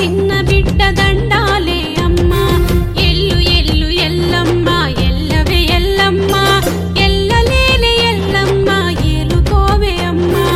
చిన్న బిడ్డ దండాలే అమ్మా ఎల్లు ఎల్లు ఎల్లమ్మ ఎల్లవే ఎల్లమ్మ ఎల్లలేలే ఎల్లమ్మ ఏలుకోవే అమ్మా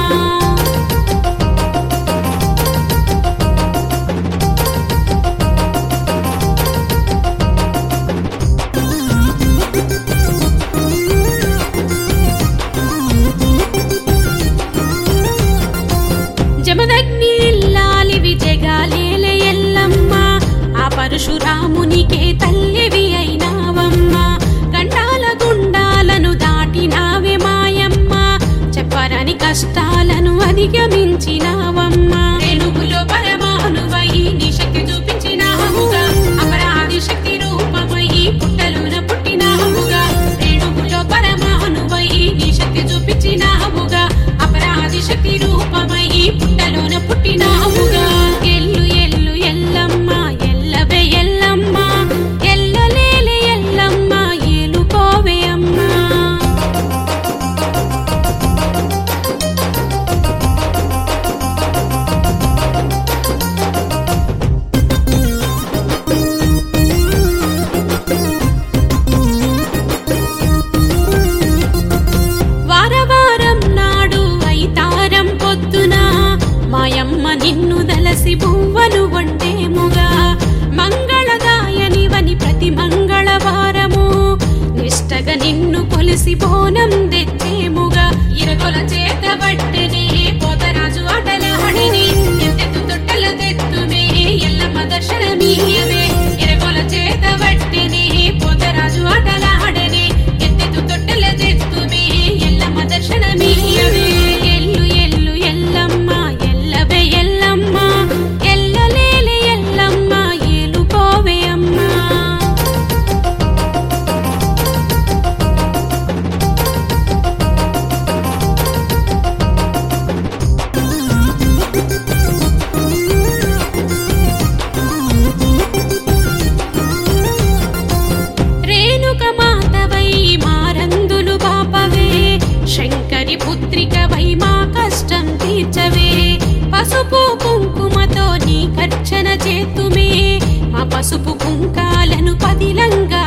జమదగ్ని ఇల్లాలివి జగాలేలే ఎల్లమ్మ ఆ పరశురామునికే తల్లివి అయినావమ్మ గండాల గుండాలను దాటినావే మాయమ్మ చెప్పరని కష్టాలను అధిగమించినావమ్మ రేణుగులో పరమానువై నీ శక్తి చూపించినావుగా అపరాధి శక్తి రూపమై పుట్టలోన పుట్టినావుగా రేణుగులో పరమానువై నీ శక్తి చూపించినావుగా అపరాధి శక్తి రూపమై పుట్టలోన పుట్టినావుగా ఎల్లు ఎల్లు ఎల్లమ్మ ఎల్లవే ఎల్లమ్మ ఎల్లలేలే ఎల్లమ్మ ఏలుకోవే అమ్మా వారవారం నాడు ఐతారం పొద్దున మాయమ్మ నిన్ను దలసి బువ్వలు వండేముగా మంగళదాయనివని ప్రతి మంగళవారము నిష్టగా నిన్ను కొలిసి బోనం తెచ్చేముగా ఇరగొల చేత బట్టనే పోతరాజు ఆటలాడిని ఎంతెత్తు తొట్టెల తెత్తుమే ఎల్లమ్మ దర్శనమీయవే ఇరగొల చేత బట్టనే పోతరాజు ఆటలాడనే ఎత్తెత్తు తొట్టెల తెత్తుమే ఎల్లమ్మ దర్శనమీయవే ఎల్లు ఎల్లు ఎల్లమ్మ ఎల్లవే ఎల్లమ్మ ఎల్లలేలే ఎల్లమ్మ ఏలుకోవే అమ్మా రేణుక మాతవై మారందులు బాపవే శంకరి పుత్రికవై మా కష్టం తీర్చవే పసుపు కుంకుమతో నీ ఖర్చన చేతుమే మా పసుపు కుంకాలను పదిలంగా